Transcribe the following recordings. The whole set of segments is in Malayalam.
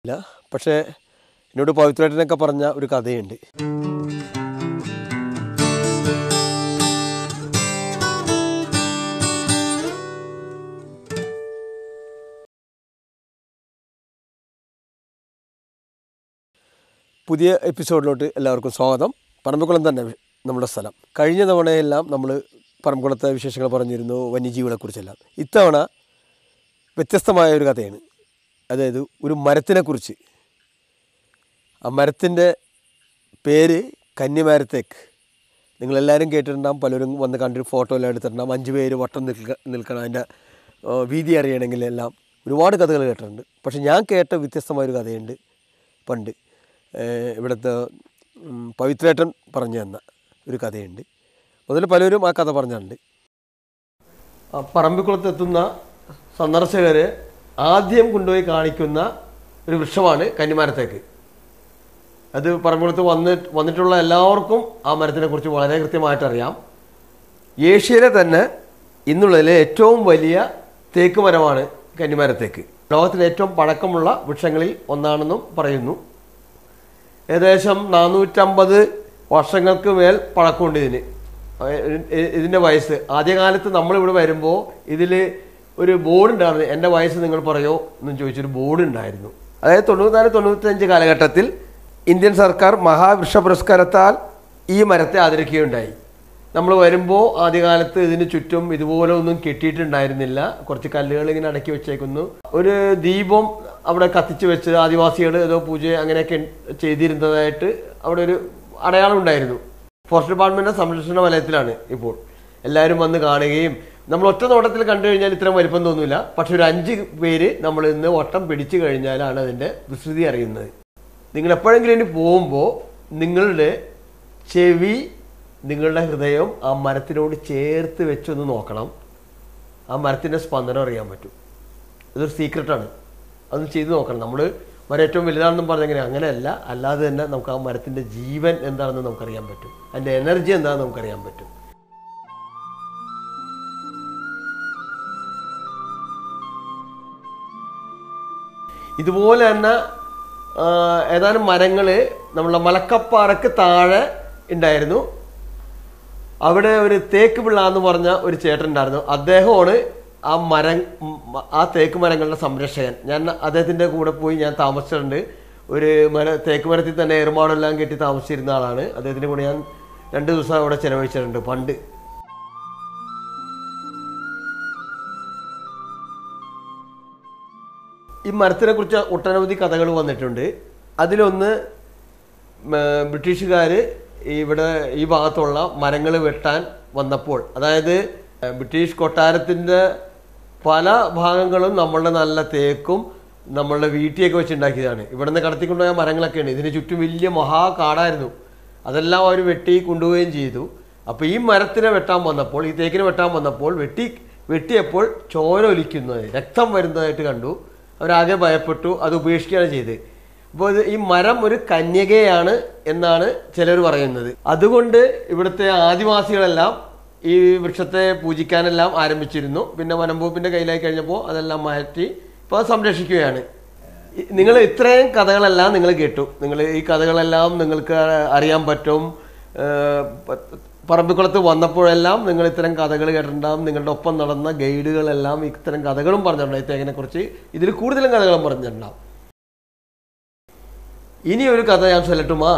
ഇല്ല പക്ഷേ എന്നോട് പവിത്രേട്ടനൊക്കെ പറഞ്ഞ ഒരു കഥയുണ്ട് പുതിയ എപ്പിസോഡിലോട്ട് എല്ലാവർക്കും സ്വാഗതം പറമ്പിക്കുളം തന്നെ നമ്മുടെ സ്ഥലം കഴിഞ്ഞ തവണയെല്ലാം നമ്മൾ പറമ്പിക്കുളത്തെ വിശേഷങ്ങൾ പറഞ്ഞിരുന്നു വന്യജീവികളെക്കുറിച്ചെല്ലാം ഇത്തവണ വ്യത്യസ്തമായ ഒരു കഥയാണ് അതായത് ഒരു മരത്തിനെക്കുറിച്ച് ആ മരത്തിൻ്റെ പേര് കന്നിമരത്തേക്ക് നിങ്ങളെല്ലാവരും കേട്ടിട്ടുണ്ടാകും പലരും വന്ന് കണ്ടിട്ട് ഫോട്ടോ എല്ലാം എടുത്തിട്ടുണ്ടാകും അഞ്ച് പേര് വട്ടം നിൽക്ക നിൽക്കണം അതിൻ്റെ ആ, വീതി അറിയണമെങ്കിൽ എല്ലാം ഒരുപാട് കഥകൾ കേട്ടിട്ടുണ്ട് പക്ഷെ ഞാൻ കേട്ട വ്യത്യസ്തമായൊരു കഥയുണ്ട് പണ്ട് ഏഹ് ഇവിടുത്തെ ഉം, പവിത്രേട്ടൻ പറഞ്ഞു തന്ന ഒരു കഥയുണ്ട് മുതൽ പലരും ആ കഥ പറഞ്ഞിട്ടുണ്ട് ആ പറമ്പിക്കുളത്ത് എത്തുന്ന സന്ദർശകരെ ആദ്യം കൊണ്ടുപോയി കാണിക്കുന്ന ഒരു വൃക്ഷമാണ് കന്നിമരത്തേക്ക് അത് പറമ്പിക്കുളത്ത് വന്ന് വന്നിട്ടുള്ള എല്ലാവർക്കും ആ മരത്തിനെ കുറിച്ച് വളരെ കൃത്യമായിട്ട് അറിയാം ഏഷ്യയിലെ തന്നെ ഇന്നുള്ളതിലെ ഏറ്റവും വലിയ തേക്ക് മരമാണ് കന്നിമരത്തേക്ക് ലോകത്തിലെ ഏറ്റവും പഴക്കമുള്ള വൃക്ഷങ്ങളിൽ ഒന്നാണെന്നും പറയുന്നു ഏകദേശം നാനൂറ്റമ്പത് വർഷങ്ങൾക്ക് മേൽ പഴക്കമുണ്ട് ഇതിന് ഏഹ് ഇതിൻ്റെ വയസ്സ് ആദ്യകാലത്ത് നമ്മളിവിടെ വരുമ്പോൾ ഇതിൽ ഒരു ബോർഡ് ഉണ്ടായിരുന്നു എൻ്റെ വയസ്സ് നിങ്ങൾ പറയോ എന്ന് ചോദിച്ചൊരു ബോർഡ് ഉണ്ടായിരുന്നു അതായത് തൊണ്ണൂറ്റിനാല് തൊണ്ണൂറ്റഞ്ച് കാലഘട്ടത്തിൽ ഇന്ത്യൻ സർക്കാർ മഹാവൃക്ഷ പുരസ്കാരത്താൽ ഈ മരത്തെ ആദരിക്കുകയുണ്ടായി നമ്മൾ വരുമ്പോൾ ആദ്യകാലത്ത് ഇതിന് ചുറ്റും ഇതുപോലെ ഒന്നും കെട്ടിയിട്ടുണ്ടായിരുന്നില്ല കുറച്ച് കല്ലുകൾ ഇങ്ങനെ അടക്കി വെച്ചേക്കുന്നു ഒരു ദീപം അവിടെ കത്തിച്ച് വെച്ച് ആദിവാസികൾ ഏതോ പൂജ അങ്ങനെയൊക്കെ ചെയ്തിരുന്നതായിട്ട് അവിടെ ഒരു അടയാളം ഉണ്ടായിരുന്നു ഫോറസ്റ്റ് ഡിപ്പാർട്ട്മെന്റ് സംരക്ഷണ വലയത്തിലാണ് ഇപ്പോൾ എല്ലാവരും വന്ന് കാണുകയും നമ്മൾ ഒറ്റ നോട്ടത്തിൽ കണ്ടു കഴിഞ്ഞാൽ ഇത്രയും വലിപ്പം തോന്നില്ല പക്ഷെ ഒരു അഞ്ച് പേര് നമ്മൾ ഇന്ന് വട്ടം പിടിച്ചു കഴിഞ്ഞാലാണ് അതിൻ്റെ വിസ്തൃതി അറിയുന്നത് നിങ്ങൾ എപ്പോഴെങ്കിലും ഇനി പോകുമ്പോൾ നിങ്ങളുടെ ചെവി നിങ്ങളുടെ ഹൃദയം ആ മരത്തിനോട് ചേർത്ത് വെച്ചൊന്ന് നോക്കണം ആ മരത്തിൻ്റെ സ്പന്ദനം അറിയാൻ പറ്റും ഇതൊരു സീക്രട്ടാണ് അത് ചെയ്ത് നോക്കണം നമ്മൾ മരം ഏറ്റവും വലുതാണെന്നും പറഞ്ഞെങ്ങനെ അങ്ങനെയല്ല അല്ലാതെ തന്നെ നമുക്ക് ആ മരത്തിൻ്റെ ജീവൻ എന്താണെന്ന് നമുക്കറിയാൻ പറ്റും അതിൻ്റെ എനർജി എന്താണെന്ന് നമുക്കറിയാൻ പറ്റും ഇതുപോലെ തന്നെ ആ, ഏതാനും മരങ്ങൾ നമ്മളുടെ മലക്കപ്പാറക്ക് താഴെ ഉണ്ടായിരുന്നു അവിടെ ഒരു തേക്ക് പിള്ള എന്ന് പറഞ്ഞ ഒരു ചേട്ടൻ ഉണ്ടായിരുന്നു അദ്ദേഹമാണ് ആ മരം ഉം, ആ തേക്ക് മരങ്ങളുടെ സംരക്ഷകൻ ഞാൻ അദ്ദേഹത്തിൻ്റെ കൂടെ പോയി ഞാൻ താമസിച്ചിട്ടുണ്ട് ഒരു മര തേക്ക് മരത്തിൽ തന്നെ ഏറുമാടെല്ലാം കെട്ടി താമസിച്ചിരുന്ന ആളാണ് അദ്ദേഹത്തിൻ്റെ കൂടെ ഞാൻ രണ്ട് ദിവസം അവിടെ ചിലവഴിച്ചിട്ടുണ്ട് പണ്ട് ഈ മരത്തിനെ കുറിച്ച് ഒട്ടനവധി കഥകൾ വന്നിട്ടുണ്ട് അതിലൊന്ന് ബ്രിട്ടീഷുകാർ ഇവിടെ ഈ ഭാഗത്തുള്ള മരങ്ങൾ വെട്ടാൻ വന്നപ്പോൾ അതായത് ഏഹ്, ബ്രിട്ടീഷ് കൊട്ടാരത്തിൻ്റെ പല ഭാഗങ്ങളും നമ്മളുടെ നല്ല തേക്കും നമ്മളുടെ വീട്ടിയൊക്കെ വെച്ചുണ്ടാക്കിയതാണ് ഇവിടുന്ന് കടത്തിക്കൊണ്ടുപോയ മരങ്ങളൊക്കെയാണ് ഇതിന് ചുറ്റും വലിയ മഹാകാടായിരുന്നു അതെല്ലാം അവർ വെട്ടി കൊണ്ടുപോവുകയും ചെയ്തു അപ്പോൾ ഈ മരത്തിനെ വെട്ടാൻ വന്നപ്പോൾ ഈ തേക്കിനെ വെട്ടാൻ വന്നപ്പോൾ വെട്ടി വെട്ടിയപ്പോൾ ചോര ഒലിക്കുന്നത് രക്തം വരുന്നതായിട്ട് കണ്ടു അവരാകെ ഭയപ്പെട്ടു അത് ഉപേക്ഷിക്കുകയാണ് ചെയ്തത് അപ്പോൾ ഇത് ഈ മരം ഒരു കന്യകയാണ് എന്നാണ് ചിലർ പറയുന്നത് അതുകൊണ്ട് ഇവിടുത്തെ ആദിവാസികളെല്ലാം ഈ വൃക്ഷത്തെ പൂജിക്കാനെല്ലാം ആരംഭിച്ചിരുന്നു പിന്നെ വനംവകുപ്പിന്റെ കയ്യിലായി കഴിഞ്ഞപ്പോൾ അതെല്ലാം മാറ്റി ഇപ്പോൾ സംരക്ഷിക്കുകയാണ് നിങ്ങൾ ഇത്രയും കഥകളെല്ലാം നിങ്ങൾ കേട്ടു നിങ്ങൾ ഈ കഥകളെല്ലാം നിങ്ങൾക്ക് അറിയാൻ പറ്റും ഏഹ് പ- പറമ്പിക്കുളത്ത് വന്നപ്പോഴെല്ലാം നിങ്ങൾ ഇത്തരം കഥകൾ കേട്ടിട്ടുണ്ടാവും നിങ്ങളുടെ ഒപ്പം നടന്ന ഗൈഡുകളെല്ലാം ഇത്തരം കഥകളും പറഞ്ഞിട്ടുണ്ടാവും ഈ തേങ്ങിനെ കുറിച്ച് ഇതിൽ കൂടുതലും കഥകളും പറഞ്ഞിട്ടുണ്ടാവും ഇനി ഒരു കഥ ഞാൻ ചൊല്ലട്ടുമാ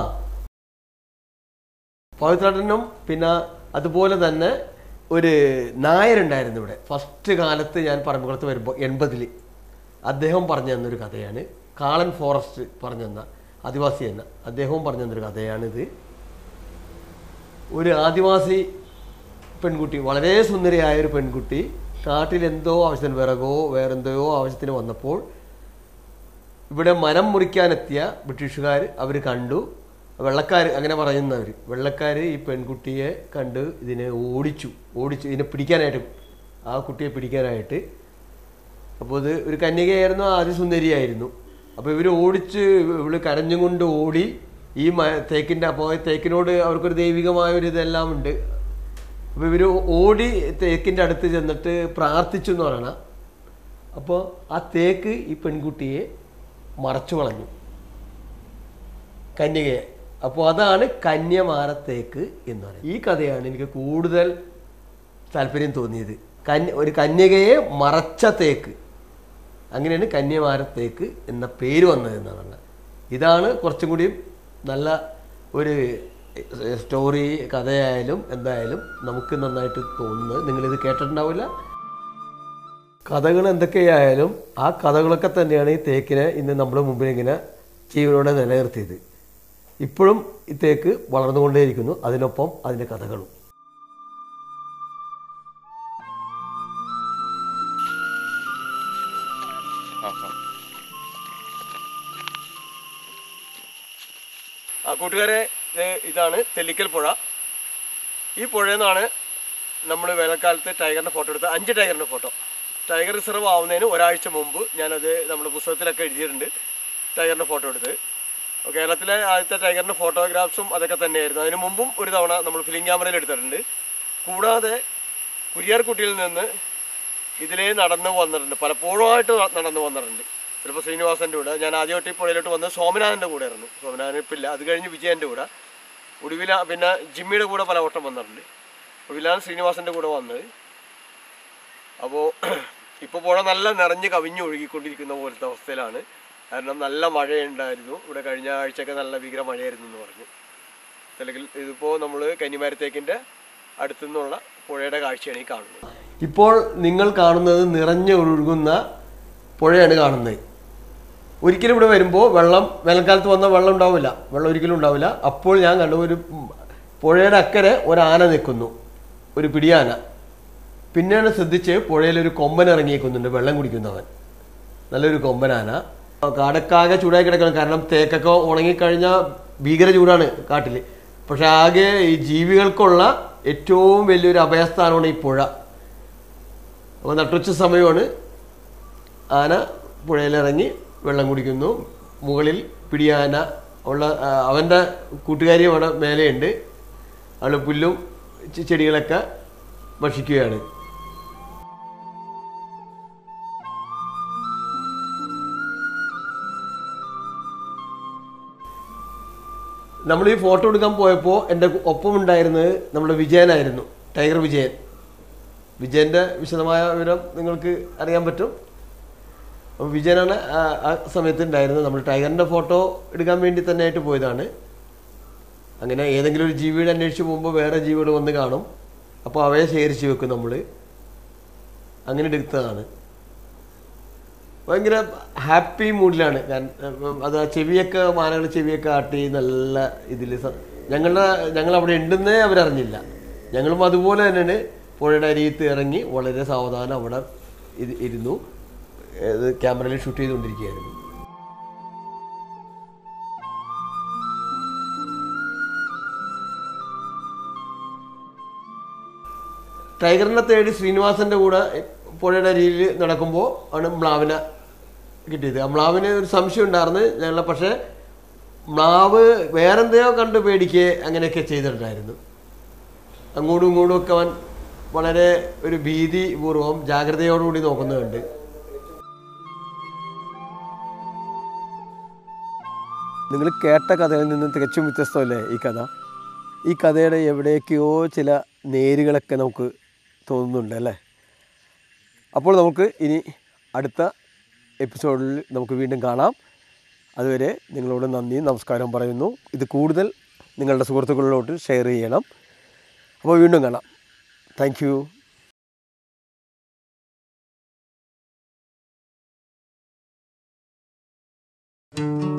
പവിത്രട്ടനും പിന്നെ അതുപോലെ തന്നെ ഒരു നായരുണ്ടായിരുന്നു ഇവിടെ ഫസ്റ്റ് കാലത്ത് ഞാൻ പറമ്പിക്കുളത്ത് വരുമ്പോൾ എൺപതിൽ അദ്ദേഹം പറഞ്ഞു തന്നൊരു കഥയാണ് കാളൻ ഫോറസ്റ്റ് പറഞ്ഞു തന്ന ആദിവാസി എന്ന അദ്ദേഹവും പറഞ്ഞു തന്നൊരു കഥയാണിത് ഒരു ആദിവാസി പെൺകുട്ടി വളരെ സുന്ദരിയായ ഒരു പെൺകുട്ടി കാട്ടിൽ എന്തോ ആവശ്യത്തിന് വിറകോ വേറെന്തോ ആവശ്യത്തിന് വന്നപ്പോൾ ഇവിടെ മരം മുറിക്കാനെത്തിയ ബ്രിട്ടീഷുകാർ അവർ കണ്ടു വെള്ളക്കാർ അങ്ങനെ പറയുന്നവർ വെള്ളക്കാർ ഈ പെൺകുട്ടിയെ കണ്ട് ഇതിനെ ഓടിച്ചു ഓടിച്ചു ഇതിനെ പിടിക്കാനായിട്ട് ആ കുട്ടിയെ പിടിക്കാനായിട്ട് അപ്പോൾ ഇത് ഒരു കന്യകയായിരുന്നു ആദിസുന്ദരിയായിരുന്നു അപ്പോൾ ഇവർ ഓടിച്ച് ഇവള് കരഞ്ഞും കൊണ്ട് ഓടി ഈ മ തേക്കിൻ്റെ അപ്പോൾ തേക്കിനോട് അവർക്കൊരു ദൈവികമായ ഒരു ഇതെല്ലാം ഉണ്ട് അപ്പോൾ ഇവർ ഓടി തേക്കിൻ്റെ അടുത്ത് ചെന്നിട്ട് പ്രാർത്ഥിച്ചു എന്ന് പറയണം അപ്പോൾ ആ തേക്ക് ഈ പെൺകുട്ടിയെ മറച്ചു കളഞ്ഞു കന്യകയെ അപ്പോൾ അതാണ് കന്യമാരത്തേക്ക് എന്ന് പറയുന്നത് ഈ കഥയാണ് എനിക്ക് കൂടുതൽ താല്പര്യം തോന്നിയത് കന്യ ഒരു കന്യകയെ മറച്ച തേക്ക് അങ്ങനെയാണ് കന്യമാരത്തേക്ക് എന്ന പേര് വന്നത് എന്നാണ് പറഞ്ഞത് ഇതാണ് കുറച്ചും കൂടി നല്ല ഒരു സ്റ്റോറി കഥയായാലും എന്തായാലും നമുക്ക് നന്നായിട്ട് തോന്നുന്നത് നിങ്ങളിത് കേട്ടിട്ടുണ്ടാവില്ല കഥകൾ എന്തൊക്കെയായാലും ആ കഥകളൊക്കെ തന്നെയാണ് ഈ തേക്കിനെ ഇന്ന് നമ്മുടെ മുമ്പിൽ ഇങ്ങനെ ജീവനോടെ നിലനിർത്തിയത് ഇപ്പോഴും ഈ തേക്ക് വളർന്നുകൊണ്ടേയിരിക്കുന്നു അതിനൊപ്പം അതിൻ്റെ കഥകളും ആ കൂട്ടുകാരെ ദേ ഇതാണ് തെല്ലിക്കൽ പുഴ ഈ പുഴയിൽ നിന്നാണ് നമ്മൾ വേനൽക്കാലത്ത് ടൈഗറിൻ്റെ ഫോട്ടോ എടുത്തത് അഞ്ച് ടൈഗറിൻ്റെ ഫോട്ടോ ടൈഗർ റിസർവ് ആവുന്നതിന് ഒരാഴ്ച മുമ്പ് ഞാനത് നമ്മുടെ പുസ്തകത്തിലൊക്കെ എഴുതിയിട്ടുണ്ട് ടൈഗറിൻ്റെ ഫോട്ടോ എടുത്ത് അപ്പോൾ കേരളത്തിലെ ആദ്യത്തെ ടൈഗറിൻ്റെ ഫോട്ടോഗ്രാഫ്സും അതൊക്കെ തന്നെയായിരുന്നു അതിന് മുമ്പും ഒരു തവണ നമ്മൾ ഫിലിം ക്യാമറയിൽ എടുത്തിട്ടുണ്ട് കൂടാതെ കുരിയാർകുട്ടിയിൽ നിന്ന് ഇതിലേ നടന്നു വന്നിട്ടുണ്ട് പലപ്പോഴുമായിട്ട് ന- നടന്നു വന്നിട്ടുണ്ട് ചിലപ്പോൾ ശ്രീനിവാസൻ്റെ കൂടെ ഞാൻ ആദ്യമായിട്ട് ഈ പുഴയിലോട്ട് വന്നത് സോമനാഥൻ്റെ കൂടെ ആയിരുന്നു സോമനാഥൻ ഇപ്പം ഇല്ല അത് കഴിഞ്ഞ് വിജയൻ്റെ കൂടെ ഒടുവിൽ പിന്നെ ജിമ്മിയുടെ കൂടെ പല വട്ടം വന്നിട്ടുണ്ട് ഒടുവിലാണ് ശ്രീനിവാസൻ്റെ കൂടെ വന്നത് അപ്പോൾ ഇപ്പോൾ പുഴ നല്ല നിറഞ്ഞ് കവിഞ്ഞ് ഒഴുകിക്കൊണ്ടിരിക്കുന്ന പോലത്തെ അവസ്ഥയിലാണ് കാരണം നല്ല മഴയുണ്ടായിരുന്നു ഇവിടെ കഴിഞ്ഞ ആഴ്ചയൊക്കെ നല്ല ഭീകര മഴയായിരുന്നു എന്ന് പറഞ്ഞു അല്ലെങ്കിൽ ഇതിപ്പോൾ നമ്മൾ കന്നിമരത്തേക്കിൻ്റെ അടുത്തുനിന്നുള്ള പുഴയുടെ കാഴ്ചയാണ് ഈ കാണുന്നത് ഇപ്പോൾ നിങ്ങൾ കാണുന്നത് നിറഞ്ഞ് ഒഴുകുന്ന പുഴയാണ് കാണുന്നത് ഒരിക്കലും ഇവിടെ വരുമ്പോൾ വെള്ളം വേനൽക്കാലത്ത് വന്ന വെള്ളം ഉണ്ടാവില്ല വെള്ളം ഒരിക്കലും ഉണ്ടാവില്ല അപ്പോൾ ഞാൻ കണ്ടു ഒരു ഉം, പുഴയുടെ അക്കരെ ഒരു ആന നിൽക്കുന്നു ഒരു പിടിയാന പിന്നെയാണ് ശ്രദ്ധിച്ച് പുഴയിൽ ഒരു കൊമ്പൻ ഇറങ്ങിയേക്കുന്നുണ്ട് വെള്ളം കുടിക്കുന്നവൻ നല്ലൊരു കൊമ്പനാന കാടക്കാകെ ചൂടായി കിടക്കണം കാരണം തേക്കൊക്കെ ഉണങ്ങിക്കഴിഞ്ഞാൽ ഭീകര ചൂടാണ് കാട്ടിൽ പക്ഷെ ആകെ ഈ ജീവികൾക്കുള്ള ഏറ്റവും വലിയൊരു അഭയസ്ഥാനമാണ് ഈ പുഴ അപ്പോൾ നട്ടുച്ച സമയമാണ് ആന പുഴയിലിറങ്ങി വെള്ളം കുടിക്കുന്നു മുകളിൽ പിടിയാന ഉള്ള ആ, അവൻ്റെ കൂട്ടുകാരി അവിടെ മേലെയുണ്ട് അവൾ പുല്ലും ചെ- ചെടികളൊക്കെ ഭക്ഷിക്കുകയാണ് നമ്മൾ ഈ ഫോട്ടോ എടുക്കാൻ പോയപ്പോൾ എൻ്റെ ഒപ്പം ഉണ്ടായിരുന്നത് നമ്മുടെ വിജയനായിരുന്നു ടൈഗർ വിജയൻ വിജയൻ്റെ വിശദമായ വിവരം നിങ്ങൾക്ക് അറിയാൻ പറ്റും അപ്പോൾ വിജയനാണ് ആ ആ സമയത്ത് ഉണ്ടായിരുന്നത് നമ്മൾ ടൈഗറിൻ്റെ ഫോട്ടോ എടുക്കാൻ വേണ്ടി തന്നെ ആയിട്ട് പോയതാണ് അങ്ങനെ ഏതെങ്കിലും ഒരു ജീവിയുടെ അന്വേഷിച്ച് പോകുമ്പോൾ വേറെ ജീവികൾ വന്ന് കാണും അപ്പോൾ അവയെ ശേഖരിച്ച് വെക്കും നമ്മൾ അങ്ങനെ എടുത്തതാണ് ഭയങ്കര ഹാപ്പി മൂഡിലാണ് കാരണം അത് ആ ചെവിയൊക്കെ മാനകളുടെ ചെവിയൊക്കെ ആട്ടി നല്ല ഇതിൽ ഞങ്ങളുടെ ഞങ്ങൾ അവിടെ ഉണ്ടെന്നേ അവരറിഞ്ഞില്ല ഞങ്ങളും അതുപോലെ തന്നെയാണ് പുഴയുടെ അരിയത്ത് ഇറങ്ങി വളരെ സാവധാനം അവിടെ ഇത് ഇരുന്നു ഇത് ക്യാമറയിൽ ഷൂട്ട് ചെയ്തുകൊണ്ടിരിക്കുകയായിരുന്നു ടൈഗറിനെ തേടി ശ്രീനിവാസന്റെ കൂടെ പുഴയുടെ അരിയിൽ നടക്കുമ്പോൾ ആണ് മ്ലാവിനെ കിട്ടിയത് ആ മ്ലാവിന് ഒരു സംശയം ഉണ്ടായിരുന്നു ഞങ്ങളെ പക്ഷേ മ്ലാവ് വേറെന്തെയോ കണ്ട് പേടിക്കുക അങ്ങനെയൊക്കെ ചെയ്തിട്ടുണ്ടായിരുന്നു അങ്ങോട്ടും ഇങ്ങോട്ടും ഒക്കെ അവൻ വളരെ ഒരു ഭീതിപൂർവം ജാഗ്രതയോടുകൂടി നോക്കുന്നുണ്ട് നിങ്ങൾ കേട്ട കഥയിൽ നിന്ന് തികച്ചും വ്യത്യസ്തമല്ലേ ഈ കഥ ഈ കഥയുടെ എവിടേക്കോ ചില നേരുകളൊക്കെ നമുക്ക് തോന്നുന്നുണ്ട് അല്ലേ അപ്പോൾ നമുക്ക് ഇനി അടുത്ത എപ്പിസോഡിൽ നമുക്ക് വീണ്ടും കാണാം അതുവരെ നിങ്ങളോട് നന്ദി നമസ്കാരം പറയുന്നു ഇത് കൂടുതൽ നിങ്ങളുടെ സുഹൃത്തുക്കളിലോട്ട് ഷെയർ ചെയ്യണം അപ്പോൾ വീണ്ടും കാണാം താങ്ക് യു